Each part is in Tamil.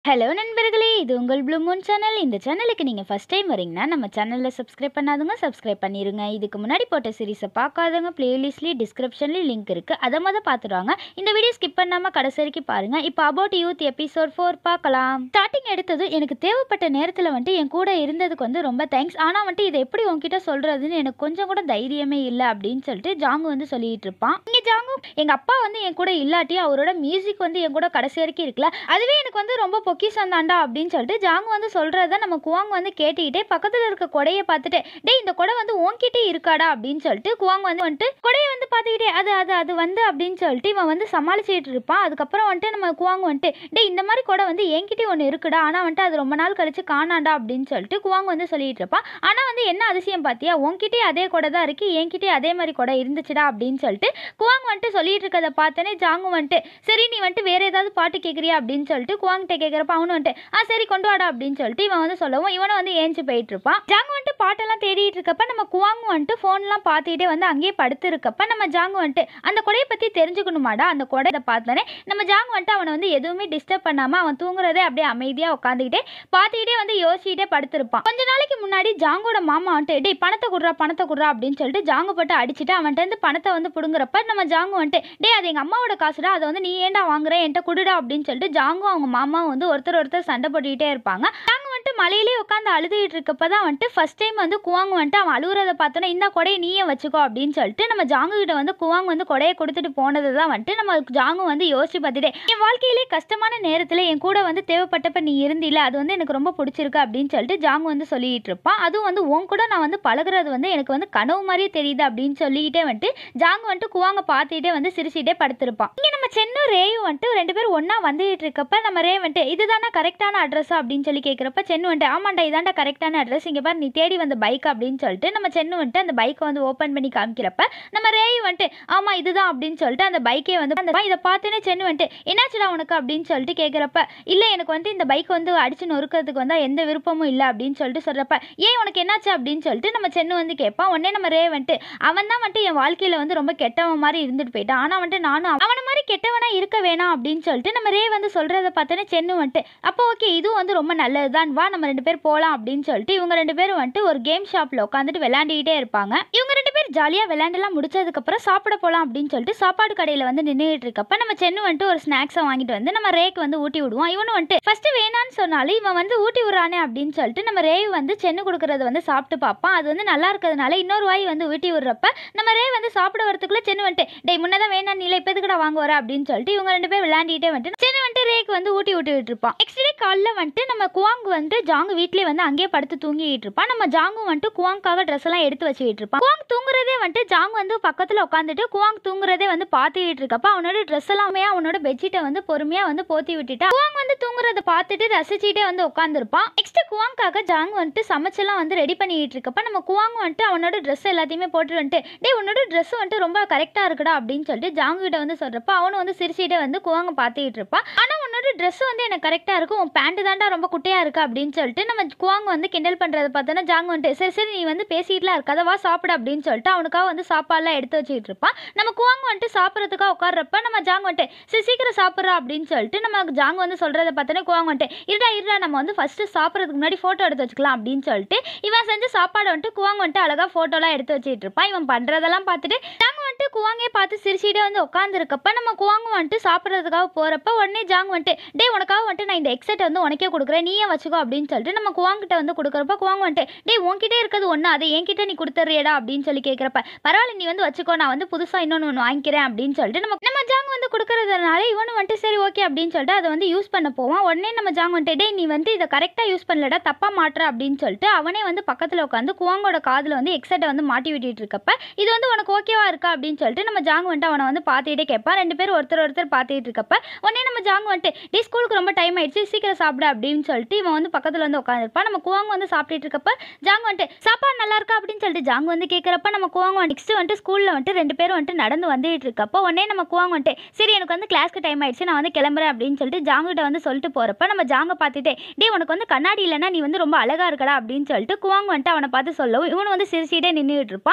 ஹலோ நண்பர்களே இது உங்கள் ப்ளூ மூன் சேனல் இந்த சேனலுக்கு நீங்கள் ஃபஸ்ட் டைம் வரீங்கன்னா நம்ம சேனலில் சப்ஸ்கிரைப் பண்ணாதவங்க சப்ஸ்கிரைப் பண்ணிடுங்க இதுக்கு முன்னாடி போட்ட சீரிஸை பார்க்காதவங்க பிளேலிஸ்ட்லேயும் டிஸ்கிரிப்ஷன்லேயும் லிங்க் இருக்குது அதை மொதல் பார்த்துருவாங்க இந்த வீடியோ ஸ்கிப் பண்ணாமல் கடைசி வரைக்கும் பாருங்கள் இப்போ அபவுட் யூத் எபிசோட் ஃபோர் பார்க்கலாம் ஸ்டார்டிங் எடுத்தது எனக்கு தேவைப்பட்ட நேரத்தில் வந்துட்டு என் கூட இருந்ததுக்கு வந்து ரொம்ப தேங்க்ஸ் ஆனால் வந்துட்டு இதை எப்படி உங்ககிட்ட சொல்கிறதுன்னு எனக்கு கொஞ்சம் கூட தைரியமே இல்லை அப்படின்னு சொல்லிட்டு ஜாங்கு வந்து சொல்லிட்டு இருப்பான் இங்கே ஜாங்கு எங்கள் அப்பா வந்து என் கூட இல்லாட்டி அவரோட மியூசிக் வந்து என் கூட கடைசி வரைக்கும் இருக்குல்ல அதுவே எனக்கு வந்து ரொம்ப பொக்கிஷம் தாண்டா அப்படின்னு சொல்லிட்டு ஜாங்கு வந்து சொல்கிறத நம்ம குவாங் வந்து கேட்டுக்கிட்டே பக்கத்தில் இருக்க கொடையை பார்த்துட்டு டேய் இந்த கொடை வந்து உன்கிட்டே இருக்காடா அப்படின்னு சொல்லிட்டு குவாங் வந்து வந்துட்டு கொடையை வந்து பார்த்துக்கிட்டே அது அது அது வந்து அப்படின்னு சொல்லிட்டு இவன் வந்து சமாளிச்சுட்டு இருப்பான் அதுக்கப்புறம் வந்துட்டு நம்ம குவாங் வந்துட்டு டேய் இந்த மாதிரி கொடை வந்து என்கிட்டே ஒன்று இருக்குடா ஆனால் வந்துட்டு அது ரொம்ப நாள் கழிச்சு காணாண்டா அப்படின்னு சொல்லிட்டு குவாங் வந்து சொல்லிட்டு இருப்பான் ஆனால் வந்து என்ன அதிசயம் பார்த்தியா உன்கிட்டே அதே கொடை தான் இருக்குது என்கிட்டே அதே மாதிரி கொடை இருந்துச்சுடா அப்படின்னு சொல்லிட்டு குவாங் வந்துட்டு சொல்லிட்டு இருக்கதை பார்த்தோன்னே ஜாங்கு வந்துட்டு சரி நீ வந்துட்டு வேற ஏதாவது பாட்டு கேட்குறியா அப்படின்னு சொல்லிட்டு குவாங்கிட்ட கேட்குறப்ப அவனு வந்துட்டு ஆ சரி கொண்டு வாடா அப்படின்னு சொல்லிட்டு இவன் வந்து சொல்லவும் இவனும் வந்து ஏஞ்சி போயிட்டு இருப்பான் ஜாங்கு வந்துட்டு பாட்டெல்லாம் தேடிட்டு இருக்கப்ப நம்ம குவாங் வந்துட்டு ஃபோன்லாம் பார்த்துக்கிட்டே வந்து அங்கேயே படுத்து இருக்கப்ப நம்ம ஜாங்கு வந்துட்டு அந்த கொடையை பற்றி தெரிஞ்சுக்கணுமாடா அந்த கொடையை பார்த்தோன்னே நம்ம ஜாங்கு வந்துட்டு அவனை வந்து எதுவுமே டிஸ்டர்ப் பண்ணாமல் அவன் தூங்குறதே அப்படியே அமைதியாக உட்காந்துக்கிட்டே பார்த்துக்கிட்டே வந்து யோசிச்சுட்டே படுத்திருப்பான் கொஞ்ச நாளைக்கு முன்னாடி ஜாங்கோட மாமா வந்துட்டு டேய் பணத்தை குடுறா பணத்தை குடுறா அப்படின்னு சொல்லிட்டு ஜாங்கு போட்டு அடிச்சுட்டு அவன்கிட்ட இருந்து பணத்தை வந்து பிடுங்குறப்ப நம்ம ஜாங்கு வந்துட்டு டேய் அது எங்கள் அம்மாவோட காசுடா அதை வந்து நீ ஏன்டா வாங்குற என்கிட்ட குடுடா அப்படின்னு சொல்லிட்டு ஜாங்கும் அவங்க மாமாவும் வந்து ஒருத்தர் ஒருத்தர் சண்டை போட்டுக்கிட்டே இருப்பாங்க ஜாங்கு வந்துட்டு மலையிலே உட்காந்து அழுதுகிட்டு இருக்கப்ப தான் வந்துட்டு ஃபர்ஸ்ட் டைம் வந்து குவாங் வந்துட்டு அவன் அழுகுறத பார்த்தோன்னா இந்த கொடையை நீயே வச்சுக்கோ அப்படின்னு சொல்லிட்டு நம்ம ஜாங்கு கிட்ட வந்து குவாங் வந்து கொடையை கொடுத்துட்டு போனது தான் வந்துட்டு நம்ம ஜாங்கு வந்து யோசிச்சு பார்த்துட்டே என் வாழ்க்கையிலே கஷ்டமான நேரத்தில் என் கூட வந்து தேவைப்பட்டப்ப நீ இருந்தில்ல அது வந்து எனக்கு ரொம்ப பிடிச்சிருக்கு அப்படின்னு சொல்லிட்டு ஜாங்கு வந்து சொல்லிட்டு இருப்பான் அதுவும் வந்து உன் கூட நான் வந்து பழகுறது வந்து எனக்கு வந்து கனவு மாதிரியே தெரியுது அப்படின்னு சொல்லிக்கிட்டே வந்துட்டு ஜாங்கு வந்துட்டு குவாங்க பார்த்துக்கிட்டே வந்து சிரிச்சிட்டே படுத்திருப்பான் இங்கே நம்ம சென்னு ரேயும் வந்துட்டு ரெண்டு பேரும் ஒன்றா வந்துகிட்டு இருக்கப்ப நம்ம ரே வந்துட்டு இதுதானே கரெக்டான அட்ரஸா அப்படின்னு சொல்லி கேட்குறப்ப சென்னு வந்துட்டு ஆமாண்டா இதாண்டா கரெக்டான அட்ரஸ் இங்கே பாரு நீ தேடி வந்த பைக் அப்படின்னு சொல்லிட்டு நம்ம சென்னு வந்துட்டு அந்த பைக்கை வந்து ஓப்பன் பண்ணி காமிக்கிறப்ப நம்ம ரேயும் வந்துட்டு ஆமாம் இதுதான் அப்படின்னு சொல்லிட்டு அந்த பைக்கே வந்து அந்த இதை பார்த்தோன்னே சென்னு வந்துட்டு என்னாச்சுடா உனக்கு அப்படின்னு சொல்லிட்டு கேட்குறப்ப இல்லை எனக்கு வந்துட்டு இந்த பைக் வந்து அடிச்சு நொறுக்கிறதுக்கு வந்து எந்த விருப்பமும் இல்லை அப்படின்னு சொல்லிட்டு சொல்கிறப்ப ஏன் உனக்கு என்னாச்சு அப்படின்னு சொல்லிட்டு நம்ம சென்னு வந்து கேட்பான் உடனே நம்ம ரே வந்துட்டு அவன் தான் வந்துட்டு என் வாழ்க்கையில் வந்து ரொம்ப கெட்டவன் மாதிரி இருந்துட்டு போயிட்டான் ஆனால் வந்துட்டு நானும் அவனை மாதிரி கெட்டவனா இருக்க வேணாம் அப்படின்னு சொல்லிட்டு நம்ம ரே வந்து சொல்கிறத பார்த்தோன்னே சென்னு வந்துட்டு அப்போ ஓகே இதுவும் வந்து ரொம்ப நல்லது தான் வா நம்ம ரெண்டு பேர் போகலாம் அப்படின்னு சொல்லிட்டு இவங்க ரெண்டு பேரும் வந்துட்டு ஒரு கேம் ஷாப்பில் உட்காந்துட்டு விளையாண்டுக்கிட்டே இருப்பாங்க இவங்க ரெண்டு பேர் ஜாலியாக விளையாண்டுலாம் முடிச்சதுக்கப்புறம் சாப்பிட போகலாம் அப்படின்னு சொல்லிட்டு சாப்பாடு கடையில் வந்து நின்றுட்டு இருக்கப்ப நம்ம சென்னு வந்துட்டு ஒரு ஸ்நாக்ஸை வாங்கிட்டு வந்து நம்ம ரேக்கு வந்து ஊட்டி விடுவோம் இவனு வந்துட்டு ஃபர்ஸ்ட் வேணான்னு சொன்னாலும் இவன் வந்து ஊட்டி விடுறானே அப்படின்னு சொல்லிட்டு நம்ம ரே வந்து சென்னு கொடுக்கறத வந்து சாப்பிட்டு பார்ப்பான் அது வந்து நல்லா இருக்கிறதுனால இன்னொரு வாய் வந்து ஊட்டி விடுறப்ப நம்ம ரே வந்து சாப்பிட வரதுக்குள்ள சென்னு வந்துட்டு டேய் முன்னதான் வேணாம் நீல இப்போ எதுக்குடா வாங்க வர அப்படின்னு சொல்லிட்டு இவங்க ரெண்டு பேர் விளையாண்டிட்டே வந்துட்டு சென்னு வந்துட்டு ரேக்கு வந்து ஊட்டி விட்டு இருப்பான் நெக்ஸ்ட் டே காலைல வந்துட்டு நம்ம குவாங் வந்து ஜாங்கு வீட்லயே வந்து அங்கேயே படுத்து தூங்கிட்டு இருப்பான் நம்ம ஜாங்கு வந்துட்டு குவாங்காக ட்ரெஸ் எல்லாம் எடுத்து வச்சுக்கிட்டு இருப்பான் குவாங் தூங்குறதே வந்துட்டு ஜாங் வந்து பக்கத்தில் உட்காந்துட்டு குவாங் தூங்குறதே வந்து பார்த்துக்கிட்டு இருக்கப்ப அவனோட ட்ரெஸ் எல்லாமே அவனோட பெட்ஷீட்டை வந்து பொறுமையாக வந்து போத்தி விட்டுட்டா குவாங் வந்து தூங்குறத பார்த்துட்டு ரசிச்சுட்டே வந்து உட்காந்துருப்பான் நெக்ஸ்ட் குவாங்காக ஜாங் வந்துட்டு சமைச்செல்லாம் வந்து ரெடி பண்ணிட்டு இருக்கப்ப நம்ம குவாங் வந்துட்டு அவனோட ட்ரெஸ் எல்லாத்தையுமே போட்டு வந்துட்டு டேய் உன்னோட ட்ரெஸ் வந்துட்டு ரொம்ப கரெக்டாக இருக்குடா அப்படின்னு சொல்லிட்டு ஜாங்கு கிட்ட வந்து சொல்றப்ப அவனும் வந்து சிரிச்சிட்டே வந்து குவாங்க பார்த்துக்கிட்டு இருப்பான் ஆனால் உன்னோட ட்ரெஸ் வந்து எனக்கு கரெக்டாக இருக்கும் உன் பேண்ட் தாண்டா ரொம்ப குட்டையாக இருக்கு அப்படின்னு சொல்லிட்டு நம்ம குவாங் வந்து கிண்டல் பண்ணுறத பார்த்தோன்னா ஜாங் வந்துட்டு சரி சரி நீ வந்து பேசிட்டுலாம் இருக்காத வா சாப்பிடு அப்படின்னு சொல்லிட்டு அவனுக்காக வந்து சாப்பாடுலாம் எடுத்து வச்சுக்கிட்டு இருப்பான் நம்ம குவாங் வந்துட்டு சாப்பிட்றதுக்காக உட்கார்றப்ப நம்ம ஜாங் வந்துட்டு சரி சீக்கிரம் சாப்பிட்றா அப்படின்னு சொல்லிட்டு நம்ம ஜாங் வந்து சொல்கிறத பார்த்தோன்னே குவாங் வந்துட்டு இருடா இருடா நம்ம வந்து ஃபஸ்ட்டு சாப்பிட்றதுக்கு முன்னாடி ஃபோட்டோ எடுத்து வச்சுக்கலாம் அப்படின்னு சொல்லிட்டு இவன் செஞ்ச சாப்பாடை வந்துட்டு குவாங் வந்துட்டு அழகாக ஃபோட்டோலாம் எடுத்து வச்சுட்டு இருப்பான் இவன் பண்ணுறதெல்லாம் பார்த்துட்டு ஜாங் வந்துட்டு குவாங்கே பார்த்து சிரிச்சிட்டே வந்து உட்காந்துருக்கப்ப நம்ம குவாங் வந்துட்டு சாப்பிட்றதுக்காக போகிறப்ப உடனே ஜாங் வந்துட்டு டே உனக்காக வந்துட்டு நான் இந்த எக்ஸெட் வந்து உனக்கே கொடுக்குறேன் நீயே வச்சுக்கோ அப்படின்னு சொல்லிட்டு நம்ம குவாங்கிட்ட வந்து கொடுக்குறப்ப குவாங் வந்துட்டு டே உன்கிட்ட இருக்கிறது ஒன்று அதை என்கிட்ட நீ கொடுத்துறியடா அப்படின்னு சொல்லி கேட்குறப்ப பரவாயில்ல நீ வந்து வச்சுக்கோ நான் வந்து புதுசாக இன்னொன்று ஒன்று வாங்கிக்கிறேன் அப்படின்னு சொல்லிட்டு நம்ம நம்ம ஜாங் வந்து கொடுக்கறதுனால இவனு வந்துட்டு சரி ஓகே அப்படின்னு சொல்லிட்டு அதை வந்து யூஸ் பண்ண போவான் உடனே நம்ம ஜாங் வந்துட்டு டே நீ வந்து இதை கரெக்டாக யூஸ் பண்ணலடா தப்பாக மாட்டுற அப்படின்னு சொல்லிட்டு அவனே வந்து பக்கத்தில் உட்காந்து குவாங்கோட காதில் வந்து எக்ஸெட்டை வந்து மாட்டி விட்டுட்டு இருக்கப்ப இது வந்து உனக்கு ஓகேவா இருக்கா அப்படின்னு சொல்லிட்டு நம்ம ஜாங் வந்துட்டு அவனை வந்து பார்த்துக்கிட்டே கேட்பான் ரெண்டு பேரும் ஒருத்தர் ஒருத்தர் பார்த்துட்டு இருக்கப்ப உடனே நம்ம ஜாங் வந்துட்டு டே ஸ்கூலுக்கு ரொம்ப டைம் ஆயிடுச்சு சீக்கிரம் சாப்பிடு அப்படின்னு சொல்லிட்டு இவன் வந்து பக்கத்தில் வந்து உட்காந்துருப்பான் நம்ம குவாங் வந்து சாப்பிட்டுட்டு இருக்கப்ப ஜாங் வந்துட்டு சாப்பாடு நல்லா இருக்கா அப்படின்னு சொல்லிட்டு ஜாங் வந்து கேட்குறப்ப நம்ம குவாங் நெக்ஸ்ட் வந்துட்டு ஸ்கூலில் வந்துட்டு ரெண்டு பேரும் வந்துட்டு நடந்து வந்துட்டு இருக்கப்போ உடனே நம்ம குவாங் வந்துட்டு சரி எனக்கு வந்து கிளாஸ்க்கு டைம் ஆயிடுச்சு நான் வந்து கிளம்புறேன் அப்படின்னு சொல்லிட்டு ஜாங்கிட்ட வந்து சொல்லிட்டு போகிறப்ப நம்ம ஜாங்க பார்த்துட்டு டே உனக்கு வந்து கண்ணாடி இல்லைன்னா நீ வந்து ரொம்ப அழகா இருக்கடா அப்படின்னு சொல்லிட்டு குவாங் வந்துட்டு அவனை பார்த்து சொல்லவும் இவனு வந்து சிரிச்சிட்டே நின்றுட்டு இருப்பான் குவாங் வந்து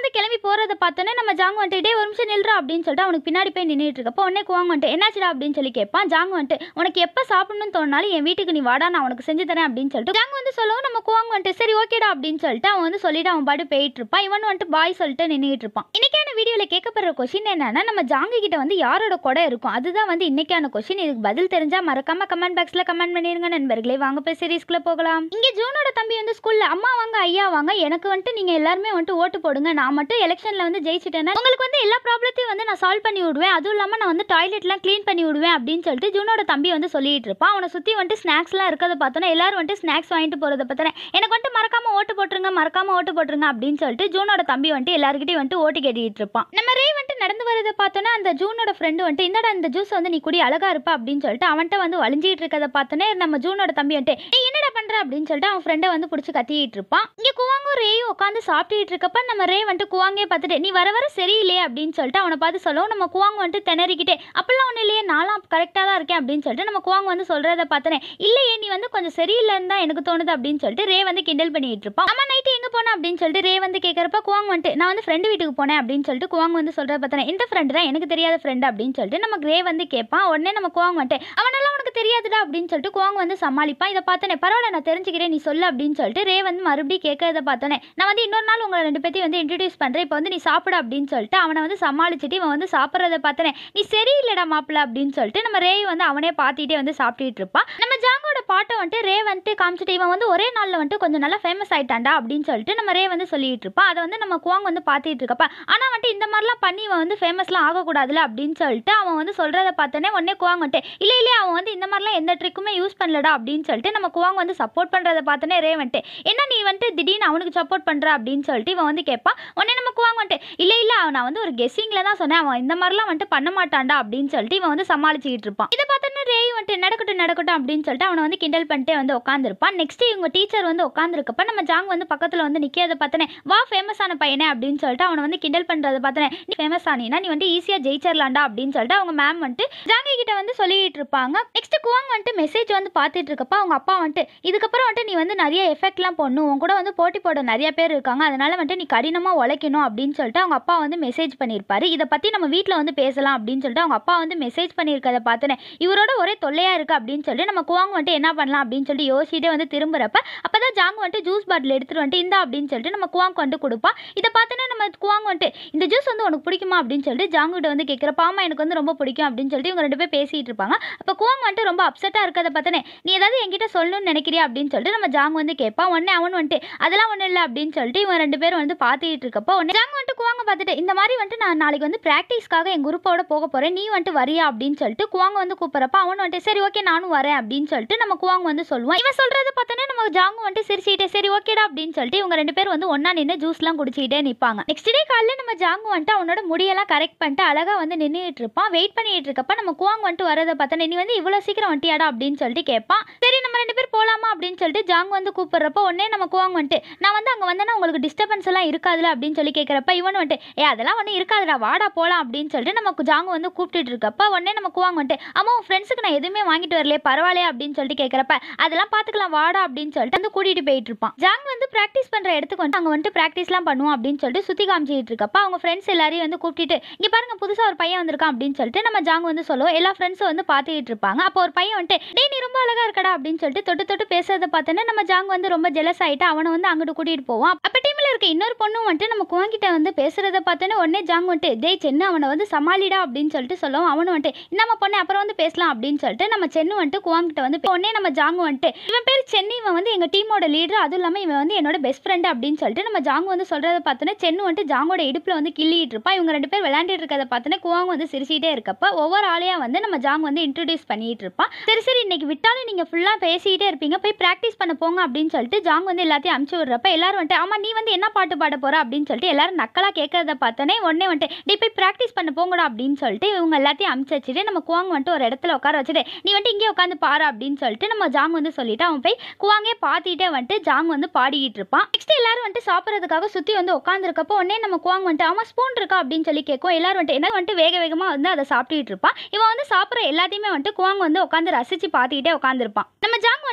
வந்து கிளம்பி போறத பார்த்தோன்னே நம்ம ஜாங் வந்துட்டு டேய் ஒரு நிமிஷம் நில்றா அப்படின்னு சொல்லிட்டு அவனுக்கு பின்னாடி போய் நின்றுட்டு இருக்கப்போ உடனே குவாங் வந்துட்டு என்னாச்சுடா அப்படின்னு சொல்லி கேட்பான் ஜாங் வந்துட்டு உனக்கு எப்போ சாப்பிடணும்னு தோணாலும் என் வீட்டுக்கு நீ வாடா நான் உனக்கு செஞ்சு தரேன் அப்படின்னு சொல்லிட்டு ஜாங் வந்து சொல்லவும் நம்ம குவாங் வந்துட்டு சரி ஓகேடா அப்படின்னு சொல்லிட்டு அவன் வந்து சொல்லிட்டு அவன் பாட்டு போயிட்டு இருப்பான் இவன் வந்துட்டு பாய் சொல்லிட்டு நின்றுட்டு இருப்பான் இன்னைக்கான வீடியோவில் கேட்கப்படுற கொஷின் என்னன்னா நம்ம ஜாங்கு கிட்ட வந்து யாரோட கொடை இருக்கும் அதுதான் வந்து இன்னைக்கான கொஷின் இதுக்கு பதில் தெரிஞ்சா மறக்காம கமெண்ட் பாக்ஸ்ல கமெண்ட் பண்ணிருங்க நண்பர்களே வாங்க போய் சீரீஸ்க்குள்ள போகலாம் இங்க ஜூனோட தம்பி வந்து ஸ்கூல்ல அம்மா வாங்க ஐயா வாங்க எனக்கு வந்துட்டு நீங்க எல்லாருமே வந்துட்டு ஓட்டு போடுங்க நான் மட்டும் எலெக்ஷன்ல வந்து ஜெயிச்சிட்டேன்னா உங்களுக்கு வந்து எல்லா ப்ராப்ளத்தையும் வந்து நான் சால்வ் பண்ணி விடுவேன் அதுவும் இல்லாம நான் வந்து டாய்லெட்லாம் க்ளீன் பண்ணி விடுவேன் அப்படின்னு சொல்லிட்டு ஜூனோட தம்பி வந்து சொல்லிட்டு இருப்பான் அவனை சுத்தி வந்துட்டு ஸ்நாக்ஸ்லாம் இருக்கிறத பார்த்தோன்னா எல்லாரும் வந்துட்டு ஸ்நாக்ஸ் வாங்கிட்டு போறத பார்த்தோன்னே எனக்கு வந்துட்டு மறக்காம ஓட்டு போட்டுருங்க மறக்காம ஓட்டு போட்டுருங்க அப்படின்னு சொல்லிட்டு ஜூனோட தம்பி வந்துட்டு எல்லாருக்கிட்டையும் வந்துட்டு ஓட்டு கேட்டுட்டு இருப்பான் நம்ம ரே வந்துட்டு நடந்து வரதை பார்த்தோன்னா அந்த ஜூனோட ஃப்ரெண்டு வந்துட்டு இந்தடா இந்த ஜூஸ் வந்து நீ குடி அழகா இருப்பா அப்படின்னு சொல்லிட்டு அவன்கிட்ட வந்து வலிஞ்சிட்டு இருக்கதை பார்த்தோன்னே நம்ம ஜூனோட தம்பி வந்துட்டு "ஏய், என்னடா பண்ற அப்படின்னு சொல்லிட்டு அவன் ஃப்ரெண்டை வந்து பிடிச்சி கத்திட்டு இருப்பான் இங்க குவாங்கும் ரேயும் உட்காந்து சாப்பிட்டுட்டு இருக்கப்ப நம்ம ரே வந்துட்டு குவாங்கே பார்த்துட்டு நீ வர வர சரியில்லையே அப்படின்னு சொல்லிட்டு அவனை பார்த்து சொல்லவும் நம்ம குவாங் வந்துட்டு திணறிக்கிட்டே அப்பெல்லாம் ஒன்றும் இல்லையே நான்லாம் கரெக்டாக தான் இருக்கேன் அப்படின்னு சொல்லிட்டு நம்ம குவாங் வந்து சொல்றத பார்த்தனே இல்லையே நீ வந்து கொஞ்சம் சரியில்லைன்னு தான் எனக்கு தோணுது அப்படின்னு சொல்லிட்டு ரே வந்து கிண்டல் பண்ணிட்டு இருப்பான் அம்மா நைட்டு எங்க போன அப்படின்னு சொல்லிட்டு ரே வந்து கேட்கறப்ப குவாங் வந்துட்டு நான் வந்து ஃப்ரெண்டு வீட்டுக்கு போனேன் அப்படின்னு சொல்லிட்டு குவாங் வந்து சொல்றத பார்த்தனே இந்த ஃப்ரெண்டு தான் எனக்கு தெரியாத ஃப்ரெண்டு அப்படின்னு சொல்லிட்டு நம்ம ரே வந்து கேட்பான் உடனே நம்ம குவாங் வந்துட்டு அவனெல்லாம் உனக்கு தெரியாதுடா அப்படின்னு சொல்லிட்டு குவாங் வந்து சமாளிப்பான் இதை பார்த்தனே பரவாயில்ல நான் தெரிஞ்சுக்கிறேன் நீ சொல்லு அப்படின்னு சொல்லிட்டு ரே வந்து மறுபடியும் கேட்கறத பார்த்தோன்னே நான் வந்து இன்னொரு நாள் உங்களை ரெண்டு பேத்தையும் வந்து இன்ட்ரடியூஸ் பண்ணுறேன் இப்போ வந்து நீ சாப்பிடு அப்படின்னு சொல்லிட்டு அவனை வந்து சமாளிச்சுட்டு இவன் வந்து சாப்பிட்றத பார்த்தனே நீ சரியில்லைடா மாப்பிள்ள அப்படின்னு சொல்லிட்டு நம்ம ரே வந்து அவனே பார்த்துட்டே வந்து சாப்பிட்டுட்டு இருப்பான் நம்ம ஜாங்கோட பாட்டை வந்துட்டு ரே வந்துட்டு காமிச்சிட்டு இவன் வந்து ஒரே நாளில் வந்துட்டு கொஞ்சம் நல்லா ஃபேமஸ் ஆயிட்டான்டா அப்படின்னு சொல்லிட்டு நம்ம ரே வந்து சொல்லிட்டு இருப்பான் அதை வந்து நம்ம குவாங் வந்து பார்த்துட்டு இருக்கப்ப ஆனால் வந்துட்டு இந்த மாதிரிலாம் பண்ணி இவன் வந்து ஃபேமஸ்லாம் ஆகக்கூடாதுல அப்படின்னு சொல்லிட்டு அவன் வந்து சொல்கிறத பார்த்தோன்னே உடனே குவாங் வந்துட்டு இல்லை இல்லை அவன் வந்து இந்த மாதிரிலாம் எந்த ட்ரிக்குமே யூஸ் பண்ணலடா அப்படின்னு சொல்லிட்டு நம்ம குவாங் வந்து சப்போர்ட் பண்ணுறத பார்த்தோன்னே ரே வந்துட்டு என்ன நீ வந்துட்டு திடீர்னு அவனுக்கு சப்போர்ட் பண்ணுற அப்படின்னு சொல்லிட்டு இவன் வந்து கேட்பான் உடனே நம்ம குவாங் வந்துட்டு இல்லை இல்லை அவன் நான் வந்து ஒரு கெஸ்ஸிங்கில் தான் சொன்னேன் அவன் இந்த மாதிரிலாம் வந்துட்டு பண்ண மாட்டான்டா அப்படின்னு சொல்லிட்டு இவன் வந்து சமாளிச்சுக்கிட்டு இருப்பான் இதை பார்த்தோன்னே ரேய் வந்துட்டு நடக்கட்டும் நடக்கட்டும் அப்படின்னு சொல்லிட்டு அவனை வந்து கிண்டல் பண்ணிட்டே வந்து உட்காந்துருப்பான் நெக்ஸ்ட் இவங்க டீச்சர் வந்து உட்காந்துருக்கப்ப நம்ம ஜாங் வந்து பக்கத்தில் வந்து நிற்கிறத பார்த்தனே வா ஃபேமஸான பையனே அப்படின்னு சொல்லிட்டு அவனை வந்து கிண்டல் பண்ணுறத பார்த்தனே நீ ஃபேமஸ் ஆனீனா நீ வந்து ஈஸியாக ஜெயிச்சிடலாம்டா அப்படின்னு சொல்லிட்டு அவங்க மேம் வந்துட்டு ஜாங்கி கிட்ட வந்து சொல்லிட்டு இருப்பாங்க நெக்ஸ்ட் குவாங் வந்துட்டு மெசேஜ் வந்து பார்த்துட்டு இருக்கப்ப அவங்க அப்பா வந்துட்டு இதுக்கப்புறம் வந்துட்டு நீ வந்து நிறைய எஃபெக்ட்லாம் போடணும் உன் கூட வந்து போட்டி போட நிறைய பேர் இருக்காங்க அதனால வந்துட்டு நீ கடினமாக உழைக்கணும் அப்படின்னு சொல்லிட்டு அவங்க அப்பா வந்து மெசேஜ் பண்ணியிருப்பாரு இதை பற்றி நம்ம வீட்டில் வந்து பேசலாம் அப்படின்னு சொல்லிட்டு அவங்க அப்பா வந்து மெசேஜ் பண்ணியிருக்கத பார்த்தனே இவரோட ஒரே தொல்லையாக இருக்குது அப்படின்னு சொல்லிட்டு நம்ம குவாங் வந்துட்டு என்ன பண்ணலாம் அப்படின்னு சொல்லிட்டு யோசிச்சுட்டே வந்து திரும்புறப்ப அப்போ தான் ஜாங் வந்துட்டு ஜூஸ் பாட்டில் எடுத்துகிட்டு வந்துட்டு இந்தா அப்படின்னு சொல்லிட்டு நம்ம குவாங் வந்து கொடுப்பான் இதை பார்த்தோன்னே நம்ம குவாங் வந்துட்டு இந்த ஜூஸ் வந்து உனக்கு பிடிக்குமா அப்படின்னு சொல்லிட்டு ஜாங் கிட்ட வந்து கேட்குறப்ப ஆமா எனக்கு வந்து ரொம்ப பிடிக்கும் அப்படின்னு சொல்லிட்டு இவங்க ரெண்டு பேர் பேசிட்டு இருப்பாங்க அப்போ குவாங் வந்துட்டு ரொம்ப அப்செட்டாக இருக்கிறத பார்த்தனே நீ ஏதாவது என்கிட்ட சொல்லணும்னு நினைக்கிறியா அப்படின்னு சொல்லிட்டு நம்ம ஜாங் வந்து கேட்பான் உடனே அவன் வந்துட்டு அதெல்லாம் ஒன்றும் இல்லை அப்படின்னு சொல்லிட்டு இவங்க ரெண்டு பேரும் வந்து பார்த்துட்டு இருக்கப்போ உடனே ஜாங் வந்துட்டு குவாங்க பார்த்துட்டு இந்த மாதிரி வந்துட்டு நான் நாளைக்கு வந்து ப்ராக்டிஸ்க்காக என் குரூப்போட போக போகிறேன் நீ வந்துட்டு வரியா அப்படின்னு சொல்லிட்டு குவாங்க வந்து கூப்பிட்றப்ப அவன் வந்துட்டு சரி ஓகே நானும் வரேன் அப்படின்னு சொல்லிட்டு நம்ம குவாங் வந்து சொல்லுவான் இவன் சொல்கிறத பார்த்தோன்னே நம்ம ஜாங் வந்துட்டு சிரிச்சிட்டே சரி ஓகேடா அப்படின்னு சொல்லிட்டு இவங்க ரெண்டு பேரும் வந்து ஒன்றா நின்று ஜூஸ்லாம் குடிச்சிக்கிட்டே நிற்பாங்க நெக்ஸ்ட் டே காலையில் நம்ம ஜாங் வந்துட்டு அவனோட முடியெல்லாம் கரெக்ட் பண்ணிட்டு அழகாக வந்து நின்றுட்டு இருப்பான் வெயிட் பண்ணிட்டு இருக்கப்ப நம்ம குவாங் வந்துட்டு வரதை பார்த்தோன்னே நீ வந்து இவ்வளோ சீக்கிரம் வந்துட்டியாடா அப்படின்னு சொல்லிட்டு கேட்பான் சரி நம்ம ரெண்டு பேர் போகலாமா அப்படின்னு சொல்லிட்டு ஜாங் வந்து கூப்பிட்றப்ப உடனே நம்ம குவாங் வந்துட்டு நான் வந்து அங்கே வந்தேன்னா உங்களுக்கு டிஸ்டர்பன்ஸ் எல்லாம் இருக்காதுல அப்படின்னு சொல்லி கேட்குறப்ப இவன் வந்துட்டு ஏ அதெல்லாம் ஒன்றும் இருக்காதுடா வாடா போகலாம் அப்படின்னு சொல்லிட்டு நம்ம ஜாங் வந்து கூப்பிட்டுட்டு இருக்கப்ப உடனே நம்ம குவாங் வந்துட்டு அம்மா உன் ஃப்ரெண்ட்ஸுக்கு நான் எதுவுமே வாங்கிட்டு வரலையே பரவாயில்லையே அப்படின்னு சொல்லிட்டு கேட்குறப்ப அதெல்லாம் பார்த்துக்கலாம் வாடா அப்படின்னு சொல்லிட்டு வந்து கூட்டிகிட்டு போயிட்டு இருப்பான் ஜாங் வந்து ப்ராக்டிஸ் பண்ணுற இடத்துக்கு வந்து அங்கே வந்துட்டு ப்ராக்டிஸ்லாம் பண்ணுவோம் அப்படின்னு சொல்லிட்டு சுற்றி காமிச்சிட்டு இருக்கப்ப அவங்க ஃப்ரெண்ட்ஸ் எல்லாரையும் வந்து கூப்பிட்டுட்டு இங்கே பாருங்க புதுசாக ஒரு பையன் வந்திருக்கான் அப்படின்னு சொல்லிட்டு நம்ம ஜாங் வந்து சொல்லுவோம் எல்லா ஃப்ரெண்ட்ஸும் வந்து பார்த்துக்கிட்டு இருப்பாங்க அப்போ ஒரு பையன் வந்துட்டு டேய் நீ ரொம்ப அழகா இருக்கடா அப்படின்னு சொல்லிட்டு தொட்டு தொட்டு பேசுறத பார்த்தோன்னே நம்ம ஜாங் வந்து ரொம்ப ஜெலஸ் ஆயிட்டு அவனை வந்து அங்கிட்டு கூட்டிட்டு போவான் அப்போ டீமில் இருக்க இன்னொரு பொண்ணும் வந்துட்டு நம்ம குவாங்கிட்ட வந்து பேசுறத பார்த்தோன்னே உடனே ஜாங் வந்துட்டு டேய் சென்னு அவனை வந்து சமாளிடா அப்படின்னு சொல்லிட்டு சொல்லுவோம் அவனும் வந்துட்டு நம்ம பொண்ணு அப்புறம் வந்து பேசலாம் அப்படின்னு சொல்லிட்டு நம்ம சென்னு வந்துட்டு குவாங்கிட்ட வந்து பே- உடனே நம்ம ஜாங் வந்துட்டு இவன் பேர் சென்னு இவன் வந்து எங்க டீமோட லீடர் அதுவும் இல்லாமல் இவன் வந்து என்னோட பெஸ்ட் ஃப்ரெண்ட் அப்படின்னு சொல்லிட்டு நம்ம ஜாங் வந்து சொல்றத பார்த்தோன்னே சென்னு வந்துட்டு ஜாங்கோட இடுப்புல வந்து கிள்ளிட்டு இருப்பான் இவங்க ரெண்டு பேர் விளையாண்டுட்டு இருக்கதை பார்த்தோன்னே குவாங் வந்து சிரிச்சிட்டே இருக்கப்ப ஒவ்வொரு ஆளையா வந்து நம்ம ஜாங் வந்து இன்ட்ரடியூஸ் பண்ணிட்டு இருப்பான் சரி சரி இன்னைக்கு விட்டாலும் நீங்க ஃபுல்லா பேசிட்டே இருப்பீங்க போய் ப்ராக்டிஸ் பண்ண போங்க அப்படின்னு சொல்லிட்டு ஜாங் வந்து எல்லாத்தையும் அமுச்சு விடுறப்ப எல்லாரும் வந்துட்டு ஆமா நீ வந்து என்ன பாட்டு பாட போற அப்படின்னு சொல்லிட்டு எல்லாரும் நக்கலா கேட்கறத பார்த்தோன்னே உடனே வந்துட்டு நீ போய் ப்ராக்டிஸ் பண்ண போங்கடா அப்படின்னு சொல்லிட்டு இவங்க எல்லாத்தையும் அமுச்சு வச்சுட்டு நம்ம குவாங் வந்துட்டு ஒரு இடத்துல உட்கார வச்சுட்டு நீ வந்துட்டு இங்கே உட்காந்து பாரு அப்படின்னு சொல்லிட்டு நம்ம ஜாங் வந்து சொல்லிட்டு அவன் போய் குவாங்கே பார்த்துட்டே வந்துட்டு ஜாங் வந்து பாடிக்கிட்டு இருப்பான் நெக்ஸ்ட் எல்லாரும் வந்துட்டு சாப்பிட்றதுக்காக சுற்றி வந்து உட்காந்துருக்கப்போ உடனே நம்ம குவாங் வந்துட்டு ஆமா ஸ்பூன் இருக்கா அப்படின்னு சொல்லி கேட்கும் எல்லாரும் வந்துட்டு என்ன வந்துட்டு வேக வேகமாக வந்து அதை சாப்பிட்டுட்டு இருப்பான் இவன் வந்து சாப்பிட்ற எல்லாத்தையுமே வந்துட்டு குவாங் வந்து உட்காந்து ரசிச்சு பார்த்துக்கிட்டே உட்காந்துருப்பான் நம்ம ஜாங் வந்துட்டு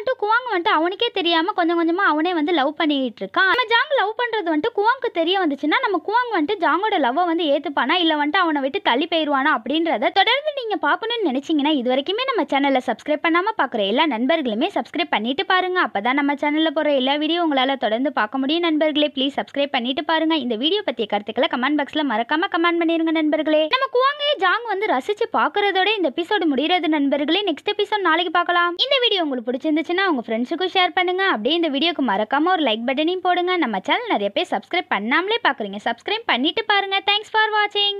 வந்துட்டு குவாங் வந்துட்டு அவனுக்கே தெரியாம கொஞ்சம் கொஞ்சமா அவனே வந்து லவ் பண்ணிட்டு இருக்கான் நம்ம ஜாங் லவ் பண்றது வந்துட்டு குவாங்க்கு தெரிய வந்துச்சுன்னா நம்ம குவாங் வந்துட்டு ஜாங்கோட லவ்வை வந்து ஏத்துப்பானா இல்ல வந்துட்டு அவனை விட்டு தள்ளி போயிருவானா அப்படின்றத தொடர்ந்து நீங்க பார்க்கணும்னு நினைச்சீங்கன்னா இது வரைக்குமே நம்ம சேனலை சப்ஸ்கிரைப் பண்ணாம பார்க்குற எல்லா நண்பர்களுமே சப்ஸ்கிரைப் பண்ணிட்டு பாருங்க அப்பதான் நம்ம சேனல்ல போற எல்லா வீடியோ உங்களால தொடர்ந்து பார்க்க முடியும் நண்பர்களே ப்ளீஸ் சப்ஸ்கிரைப் பண்ணிட்டு பாருங்க இந்த வீடியோ பத்திய கருத்துக்களை கமெண்ட் பாக்ஸ்ல மறக்காம கமெண்ட் பண்ணிருங்க நண்பர்களே நம்ம குவாங்கே ஜாங் வந்து ரசிச்சு பார்க்கறதோட இந்த எபிசோடு முடியறது நண்பர்களே நெக்ஸ்ட் எபிசோட் நாளைக்கு பார்க்கலாம் இந்த வீடியோ உங்களுக்கு பிடிச்சிருந்துச்சுன்னா உங்க ஃப்ரெண்ட்ஸுக்கும் ஷேர் பண்ணுங்க அப்படியே இந்த வீடியோக்கு மறக்காம ஒரு லைக் பட்டனையும் போடுங்க நம்ம சேனல் நிறைய பேர் சப்ஸ்கிரைப் பண்ணாமலே பார்க்குறீங்க சப்ஸ்கிரைப் பண்ணிட்டு பாருங்க தேங்க்ஸ் ஃபார் வாட்சிங்